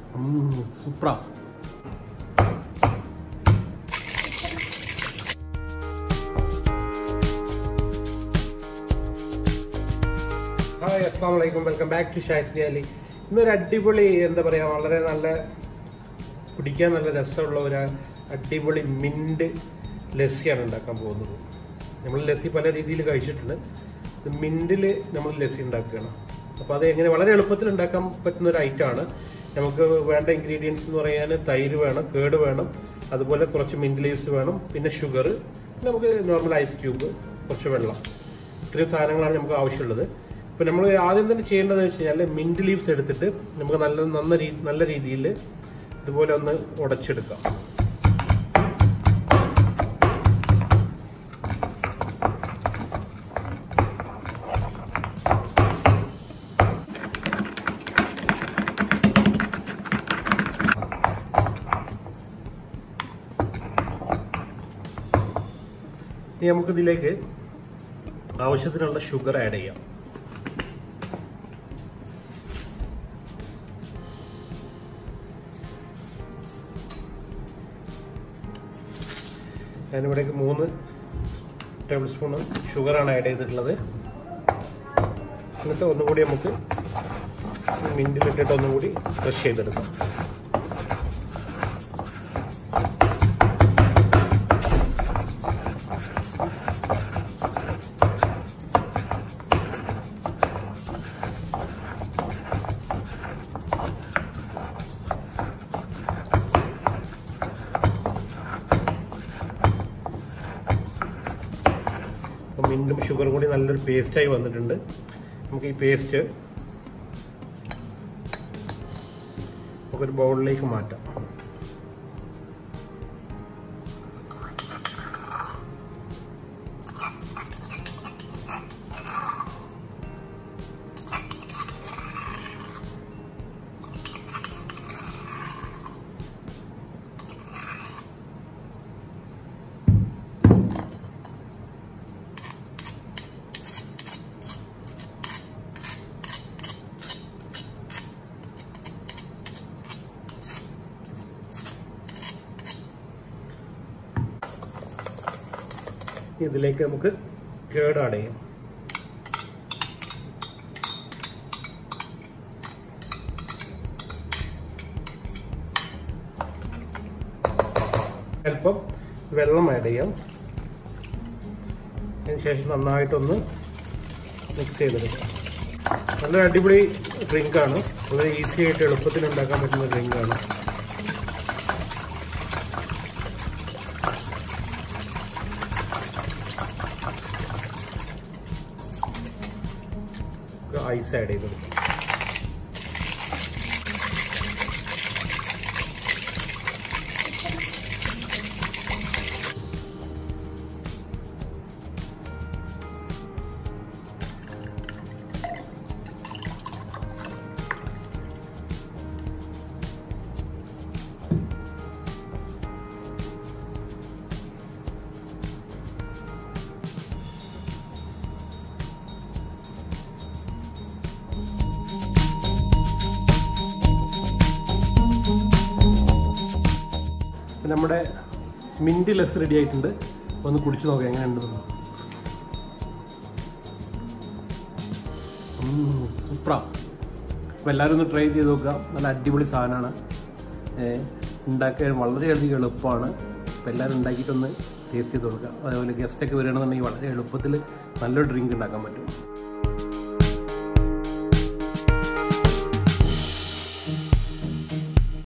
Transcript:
സൂപ്പറാ ഹായ് അസ്സാം വലൈക്കും welcome back to Shazli Ali ഇന്നൊരു അടിപൊളി എന്താ പറയുക വളരെ നല്ല കുടിക്കാൻ നല്ല രസമുള്ള ഒരു അടിപൊളി മിൻറ്റ് ലസ്സിയാണ് ഉണ്ടാക്കാൻ പോകുന്നത് നമ്മൾ ലസ്സി പല രീതിയിൽ കഴിച്ചിട്ടുണ്ട് ഇത് മിൻറ്റിൽ നമ്മൾ ലസ്സി ഉണ്ടാക്കുകയാണ് അപ്പോൾ അത് എങ്ങനെ വളരെ എളുപ്പത്തിൽ ഉണ്ടാക്കാൻ പറ്റുന്ന ഒരു ഐറ്റമാണ് നമുക്ക് വേണ്ട ഇൻഗ്രീഡിയൻസ് എന്ന് പറയാൻ തൈര് വേണം കേട് വേണം അതുപോലെ കുറച്ച് മിൻറ്റ് ലീവ്സ് വേണം പിന്നെ ഷുഗർ നമുക്ക് നോർമൽ ഐസ് ക്യൂബ് കുറച്ച് വെള്ളം ഇത്രയും സാധനങ്ങളാണ് നമുക്ക് ആവശ്യമുള്ളത് ഇപ്പൊ നമ്മൾ ആദ്യം തന്നെ ചെയ്യേണ്ടതെന്ന് വെച്ച് കഴിഞ്ഞാൽ മിന്റ് ലീവ്സ് എടുത്തിട്ട് നമുക്ക് നല്ല നന്ന രീ നല്ല രീതിയിൽ ഇതുപോലെ ഒന്ന് ഉടച്ചെടുക്കാം ഇനി നമുക്ക് ഇതിലേക്ക് ആവശ്യത്തിനുള്ള ഷുഗർ ആഡ് ചെയ്യാം ഞാനിവിടേക്ക് മൂന്ന് ടേബിൾ സ്പൂൺ ഷുഗറാണ് ആഡ് ചെയ്തിട്ടുള്ളത് എന്നിട്ട് ഒന്നുകൂടി നമുക്ക് മിൻറ്റിലിട്ടിട്ട് ഒന്നുകൂടി ക്രഷ് ചെയ്തെടുക്കാം അപ്പം മിൻറ്റും ഷുഗറും കൂടി നല്ലൊരു പേസ്റ്റായി വന്നിട്ടുണ്ട് നമുക്ക് ഈ പേസ്റ്റ് നമുക്കൊരു ബൗളിലേക്ക് മാറ്റാം ഇതിലേക്ക് നമുക്ക് കേട് ആഡ് ചെയ്യാം അല്പം വെള്ളം ആഡ് ചെയ്യാം അതിനുശേഷം നന്നായിട്ടൊന്ന് മിക്സ് ചെയ്തെടുക്കാം നല്ലൊരു അടിപൊളി ഡ്രിങ്കാണ് വളരെ ഈസി ആയിട്ട് എളുപ്പത്തിൽ ഉണ്ടാക്കാൻ പറ്റുന്ന ഡ്രിങ്കാണ് ഐസ് ആഡ് ചെയ്ത് കൊടുക്കാം നമ്മുടെ മിൻറ്റ് ലെസ് റെഡി ആയിട്ടുണ്ട് ഒന്ന് കുടിച്ചു നോക്കാം എങ്ങനെയുണ്ടെന്ന് സൂപ്പറാ അപ്പോൾ എല്ലാവരും ഒന്ന് ട്രൈ ചെയ്ത് നോക്കുക നല്ല അടിപൊളി സാധനമാണ് ഉണ്ടാക്കാൻ വളരെയധികം എളുപ്പമാണ് അപ്പോൾ എല്ലാവരും ഉണ്ടാക്കിയിട്ടൊന്ന് ടേസ്റ്റ് ചെയ്ത് കൊടുക്കുക അതേപോലെ ഗസ്റ്റൊക്കെ വരികയാണെന്നുണ്ടെങ്കിൽ വളരെ എളുപ്പത്തിൽ നല്ലൊരു ഡ്രിങ്ക് ഉണ്ടാക്കാൻ പറ്റും